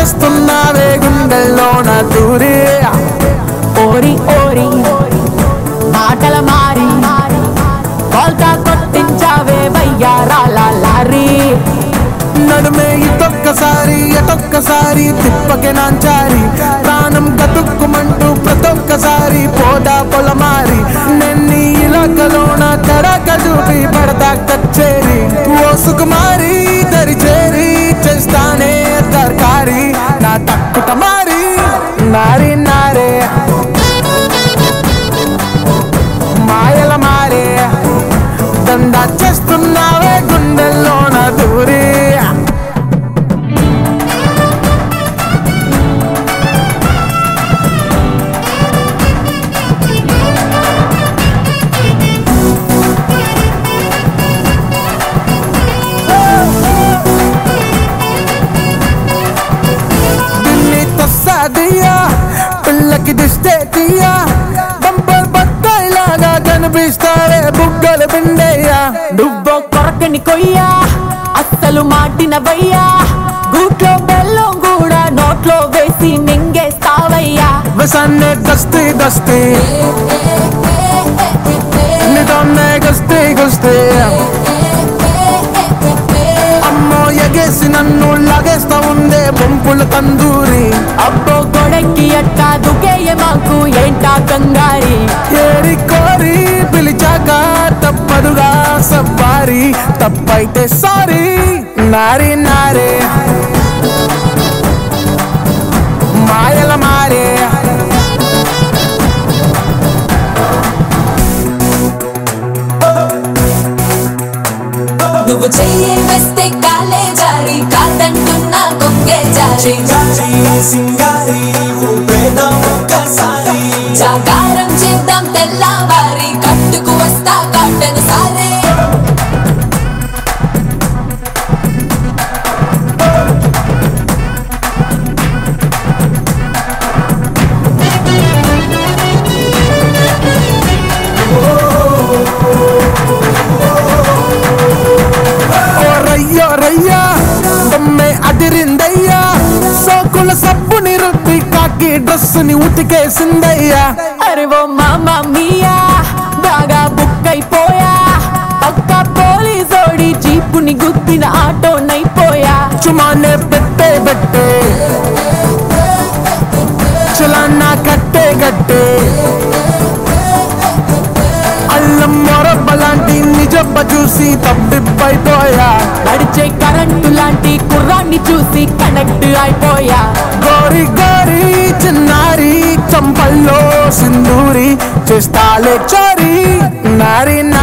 చేస్తున్నావే గుండెల్లోన దూరి ఓరి ఓరి మాటల మారి కోల్తా కొట్టించావే వయ్యారాల లారీ నడుమే ఇటొక్కసారి ఎటొక్కసారి తిప్పకే నాంచారి ప్రాణం గతుక్కుమంటూ ప్రతొక్కసారి పోదా పొలమారి నెన్ని ఇలాకలోన కడక చూపి పడతా కచ్చేరి ఓ సుకుమారి దరి చేరి చేస్తానే దర్కారి నా తక్కుట మారి నారి నారే మాయల మారే దండా చేస్తున్నావే గుండెల్లోన దూరి పిల్లి తస్సాదియా పిల్లకి దిస్తే తీయా బంపర్ బత్తాయిలాగా కనిపిస్తావే బుగ్గలు పిండయ్యా నువ్వో కొరకని కొయ్యా అస్సలు మాటిన వయ్యా గూట్లో బెల్లం కూడా నోట్లో వేసి మింగేస్తావయ్యా విసన్నే దస్తి దస్తి నిదన్నే గస్తి గుస్తి అమ్మో ఎగేసి నన్ను లాగేస్తా ఉందే బొంపులు తందూరి అబ్బో గొడక్కి అట్టా దుకేయ మాకు ఏంటా కంగారి ఏరి కోరి పిలిచాక తప్పదుగా సవ్వారి తప్పైతే సారీ నారి నారే మాయల మారే నువ్వు చెయ్యి వేస్తే కాలే జారి కాదంటున్నా కొంగే జారి సింగారి ఊపేదాం ఒక్కసారి జాగారం చేద్దాం తెల్లవారి కట్టుకు వస్తా కట్టను సారే ఓ రయ్యో రయ్యా దమ్మే అదిరిందయ్యా సోకుల సబ్బుని రుద్ది కాకి డ్రెస్సుని ఉతికేసిందయ్యా అరే ఓ మామా మియా బాగా బుక్ అయిపోయా పక్క పోలీసోడి జీపుని గుద్దిన ఆటో నైపోయా చుమానే పెట్టే పెట్టే చలానా కట్టే కట్టే అల్లం మొరబ్బలాంటి నిజబ్బ చూసి తబ్బిబ్బైపోయా నడిచే కరెంటు లాంటి కుర్రాన్ని చూసి కనెక్ట్ అయిపోయా గోరి గోరి చిన్నారి చంపల్లో సింధూరి చేస్తాలే చోరీ నారి